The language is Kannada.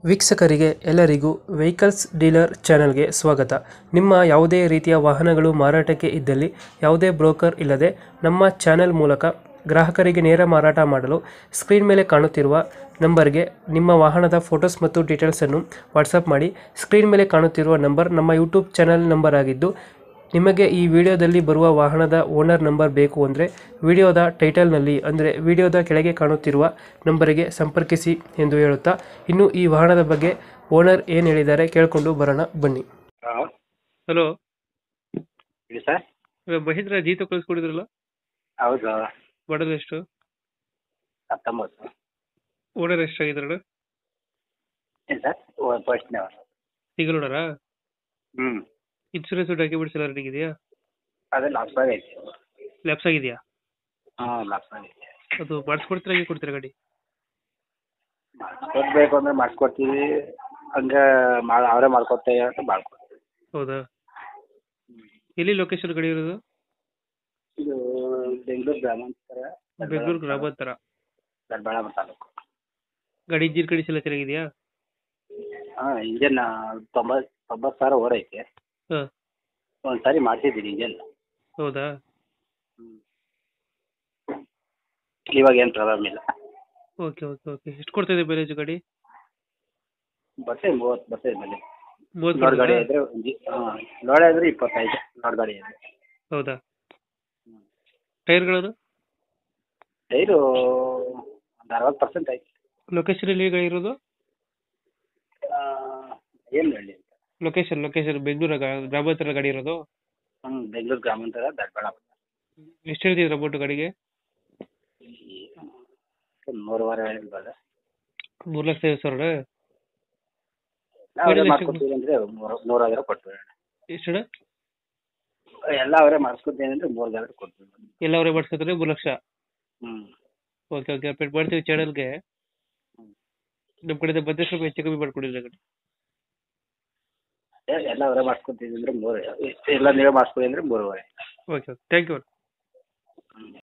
ವೀಕ್ಷಕರಿಗೆ ಎಲ್ಲರಿಗೂ ವೆಹಿಕಲ್ಸ್ ಡೀಲರ್ ಚಾನೆಲ್ಗೆ ಸ್ವಾಗತ ನಿಮ್ಮ ಯಾವುದೇ ರೀತಿಯ ವಾಹನಗಳು ಮಾರಾಟಕ್ಕೆ ಇದ್ದಲ್ಲಿ ಯಾವುದೇ ಬ್ರೋಕರ್ ಇಲ್ಲದೆ ನಮ್ಮ ಚಾನೆಲ್ ಮೂಲಕ ಗ್ರಾಹಕರಿಗೆ ನೇರ ಮಾರಾಟ ಮಾಡಲು ಸ್ಕ್ರೀನ್ ಮೇಲೆ ಕಾಣುತ್ತಿರುವ ನಂಬರ್ಗೆ ನಿಮ್ಮ ವಾಹನದ ಫೋಟೋಸ್ ಮತ್ತು ಡೀಟೇಲ್ಸನ್ನು ವಾಟ್ಸಪ್ ಮಾಡಿ ಸ್ಕ್ರೀನ್ ಮೇಲೆ ಕಾಣುತ್ತಿರುವ ನಂಬರ್ ನಮ್ಮ ಯೂಟ್ಯೂಬ್ ಚಾನೆಲ್ ನಂಬರ್ ಆಗಿದ್ದು ನಿಮಗೆ ಈ ವಿಡಿಯೋದಲ್ಲಿ ಬರುವ ವಾಹನದ ಓನರ್ ನಂಬರ್ ಬೇಕು ಅಂದರೆ ವಿಡಿಯೋದ ಟೈಟಲ್ನಲ್ಲಿ ಅಂದರೆ ವಿಡಿಯೋದ ಕೆಳಗೆ ಕಾಣುತ್ತಿರುವ ನಂಬರಿಗೆ ಸಂಪರ್ಕಿಸಿ ಎಂದು ಹೇಳುತ್ತಾ ಇನ್ನು ಈ ವಾಹನದ ಬಗ್ಗೆ ಓನರ್ ಏನು ಹೇಳಿದ್ದಾರೆ ಕೇಳಿಕೊಂಡು ಬರೋಣ ಬನ್ನಿ ಹಲೋ ಹಲೋ ಹೇಳಿ ಸರ್ ಮಹೇಂದ್ರ ಜೀತ ಕಳಿಸ್ಕೊಡಿದ್ರಲ್ಲ ಹೌದು ಮಾಡಲ್ ಎಷ್ಟು ಹತ್ತೊಂಬತ್ತು ಓನರ್ ಎಷ್ಟಾಗಿದ್ದಾರೆ ಏನು ಸರ್ ಫಸ್ಟ್ನೇ ಸಿಂಗಲ್ ಓನರಾ ಹ್ಞೂ ಇನ್ಸೂರೆನ್ಸ್ ಡಾಕ್ಯುಮೆಂಟ್ಸ್ ಎಲ್ಲ ರೆಡಿ ಇದೆಯಾ ಅದೇ ಲಾಸ್ ಆಗೈತೆ ಲ್ಯಾಪ್ಸ್ ಆಗಿದೆಯಾ ಹಾಂ ಲಾಸ್ ಆಗೈತೆ ಅದು ಮಾಡಿಸ್ಕೊಡ್ತೀರಾ ಹೇಗೆ ಕೊಡ್ತೀರಾ ಗಾಡಿ ಮಾಡಿಸ್ಕೊಡ್ಬೇಕು ಅಂದ್ರೆ ಮಾಡಿಸ್ಕೊಡ್ತೀವಿ ಹಂಗೆ ಮಾಡಿ ಅವರೇ ಮಾಡ್ಕೊಡ್ತೇವೆ ಅಂತ ಮಾಡ್ಕೊಡ್ತೀವಿ ಹೌದಾ ಎಲ್ಲಿ ಲೊಕೇಶನ್ ಗಾಡಿ ಇರೋದು ಇದು ಬೆಂಗಳೂರು ಗ್ರಾಮಾಂತರ ಬೆಂಗಳೂರು ಗ್ರಾಮಾಂತರ ದೊಡ್ಡಬಳ್ಳಾಪುರ ತಾಲೂಕು ಗಾಡಿ ಇಂಜಿನ್ ಕಂಡೀಷನ್ ಎಲ್ಲ ಚೆನ್ನಾಗಿದೆಯಾ ಹಾಂ ಇಂಜನ್ ತೊಂಬತ್ತು ತೊಂಬತ್ತು ಸಾವಿರ ಓಡೈತೆ ಹಾಂ ಒಂದು ಸಾರಿ ಮಾಡಿಸಿದ್ದೀನಿ ಇಂಜನ್ ಹೌದಾ ಇವಾಗ ಏನು ಪ್ರಾಬ್ಲಮ್ ಇಲ್ಲ ಓಕೆ ಓಕೆ ಓಕೆ ಎಷ್ಟು ಕೊಡ್ತಾ ಇದೆ ಮೈಲೇಜ್ ಗಾಡಿ ಬರ್ತೇ ಮೂವತ್ತು ಬರ್ತೇ ಮೇಲೆ ಮೂವತ್ತು ಲೋಡ್ ಗಾಡಿ ಕೊಡ್ತದಾ? ಇದ್ರೆ ಹಾಂ ಲೋಡ್ ಇದ್ರೆ ಇಪ್ಪತ್ತೈದು ಲೋಡ್ ಗಾಡಿ ಇದೆ ಹೌದಾ ಟೈರ್ಗಳನ್ನು ಟೈರು ಒಂದು ಅರವತ್ತು ಪರ್ಸೆಂಟ್ ಐತೆ ಲೊಕೇಶನ್ ಎಲ್ಲಿ ಗಾಡಿ ಇರೋದು ಏನು ಹೇಳಿ ಲೊಕೇಶನ್ ಲೊಕೇಶನ್ ಬೆಂಗಳೂರು ಗ್ರಾಮಾಂತರ ಗಾಡಿ ಇರೋದು ಹ್ಞೂ ಬೆಂಗಳೂರು ಗ್ರಾಮಾಂತರ ದೊಡ್ಡಬಳ್ಳಾಪುರ ಎಷ್ಟು ಹೇಳ್ತಿದ್ರು ಅಮೌಂಟ್ ಗಾಡಿಗೆ ಒಂದು ಮೂರುವರೆ ಹೇಳ್ಬೋದು ಮೂರು ಲಕ್ಷ ಐವತ್ತು ಸಾವಿರ ನಾವು ಅವರೇ ಎಷ್ಟು? ಮಾಡ್ಕೊತೀವಿ ಅಂದರೆ ಮೂರು ಮೂರಾದ್ರೆ ಕೊಡ್ತೀವಿ ಎಷ್ಟು ಅಣ್ಣ? ಎಲ್ಲ ಅವರೇ ಮಾಡಿಸ್ಕೊತೀವಿ ಅಂದರೆ ಮೂರು ಸಾವಿರ ಕೊಡ್ತೀವಿ ಎಲ್ಲ ಅವರೇ ಮಾಡಿಸ್ಕೊತಾರೆ ಮೂರು ಲಕ್ಷ ಹ್ಞೂ ಓಕೆ ಓಕೆ ಅಪ್ಡೇಟ್ ಮಾಡ್ತೀವಿ ಚಾನಲ್ಗೆ ನಮ್ಮ ಕಡೆಯಿಂದ ಬಂದರೆ ಸ್ವಲ್ಪ ಹೆಚ್ಚು ಕಮ್ಮಿ ಮಾಡ್ಕೊಡಿಲ್ಲ ಗಾಡಿ ಎಲ್ಲ ಅವರೇ ಮಾಡಿಸ್ಕೊತೀವಿ ಅಂದರೆ ಮೂರು ಎಲ್ಲ ನೀವೇ ಮಾಡಿಸ್ಕೊಡಿ ಅಂದರೆ ಮೂರುವರೆ ಓಕೆ ಓಕೆ ಥ್ಯಾಂಕ್ ಯು ಹ್ಞೂ